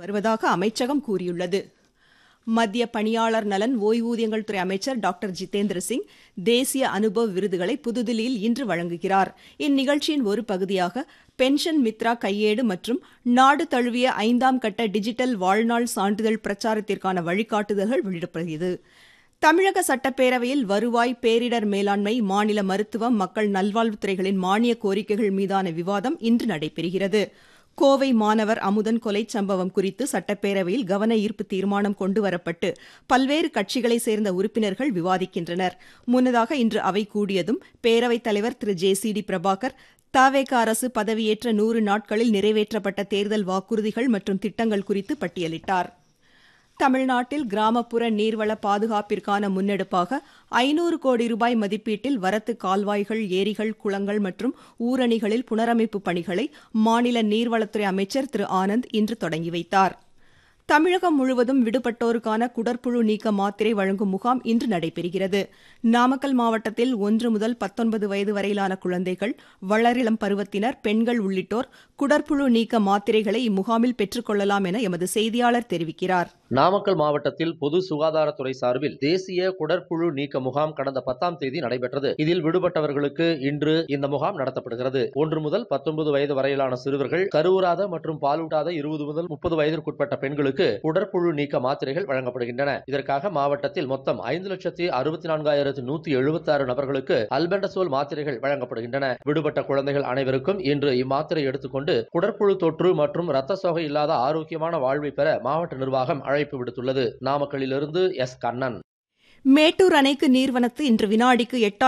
வருவதாக அமைச்சகம் கூறியுள்ளது மத்திய பணியாளர் நலன் ஓய்வூதியங்கள் துறை அமைச்சர் டாக்டர் ஜிதேந்திர சிங் தேசிய அனுபவ் விருதுகளை புதுதில்லியில் இன்று வழங்குகிறார் இந்நிகழ்ச்சியின் ஒரு பகுதியாக பென்ஷன் மித்ரா கையேடு மற்றும் நாடு தழுவிய ஐந்தாம் கட்ட டிஜிட்டல் வாழ்நாள் சான்றிதழ் பிரச்சாரத்திற்கான வழிகாட்டுதல்கள் வெளியிடப்படுகிறது தமிழக சட்டப்பேரவையில் வருவாய் பேரிடர் மேலாண்மை மாநில மருத்துவம் மக்கள் நல்வாழ்வுத்துறைகளின் மானிய கோரிக்கைகள் மீதான விவாதம் இன்று நடைபெறுகிறது கோவை மாணவர் அமுதன் கொலை சம்பவம் குறித்து சட்டப்பேரவையில் கவன ஈர்ப்பு தீர்மானம் கொண்டுவரப்பட்டு பல்வேறு கட்சிகளைச் சேர்ந்த உறுப்பினர்கள் விவாதிக்கின்றனர் முன்னதாக இன்று அவை கூடியதும் பேரவைத் தலைவர் Thiru J C D Prabhakar தவேக அரசு பதவியேற்ற நூறு நாட்களில் நிறைவேற்றப்பட்ட தேர்தல் வாக்குறுதிகள் மற்றும் திட்டங்கள் குறித்து பட்டியலிட்டார் தமிழ்நாட்டில் கிராமப்புற நீர்வள பாதுகாப்பிற்கான முன்னெடுப்பாக ஐநூறு கோடி ரூபாய் மதிப்பீட்டில் வரத்து கால்வாய்கள் ஏரிகள் குளங்கள் மற்றும் ஊரணிகளில் புனரமைப்பு பணிகளை மாநில நீர்வளத்துறை அமைச்சர் திரு ஆனந்த் இன்று தொடங்கி வைத்தார் தமிழகம் முழுவதும் விடுபட்டோருக்கான குடற்புழு நீக்க மாத்திரை வழங்கும் முகாம் இன்று நடைபெறுகிறது நாமக்கல் மாவட்டத்தில் ஒன்று முதல் பத்தொன்பது வயது வரையிலான குழந்தைகள் வளரிளம் பருவத்தினர் பெண்கள் உள்ளிட்டோர் குடற்புழு நீக்க மாத்திரைகளை இம்முகாமில் பெற்றுக் கொள்ளலாம் என எமது செய்தியாளர் தெரிவிக்கிறார் நாமக்கல் மாவட்டத்தில் பொது சுகாதாரத்துறை சார்பில் தேசிய குடற்புழு நீக்க முகாம் கடந்த பத்தாம் தேதி நடைபெற்றது இதில் விடுபட்டவர்களுக்கு இன்று இந்த முகாம் நடத்தப்படுகிறது ஒன்று முதல் பத்தொன்பது வயது வரையிலான சிறுவர்கள் கருவுறாத மற்றும் பாலூட்டாத இருபது முதல் முப்பது வயதிற்குட்பட்ட பெண்களுக்கு குடற்புழு நீக்க மாத்திரைகள் வழங்கப்படுகின்றன இதற்காக மாவட்டத்தில் மொத்தம் ஐந்து லட்சத்தி அறுபத்தி நான்காயிரத்து நூத்தி எழுபத்தி ஆறு நபர்களுக்கு அல்பெண்டசோல் மாத்திரைகள் வழங்கப்படுகின்றன விடுபட்ட குழந்தைகள் அனைவருக்கும் இன்று இம்மாத்திரை எடுத்துக்கொண்டு குடற்புழு தொற்று மற்றும் ரத்த சோகை இல்லாத ஆரோக்கியமான வாழ்வை பெற மாவட்ட நிர்வாகம் அழைப்பு விடுத்துள்ளது நாமக்கல்லிலிருந்து எஸ் கண்ணன் மேட்டூர் அணைக்கு நீர்வனத்து இன்று வினாடிக்கு எட்டாயிரம்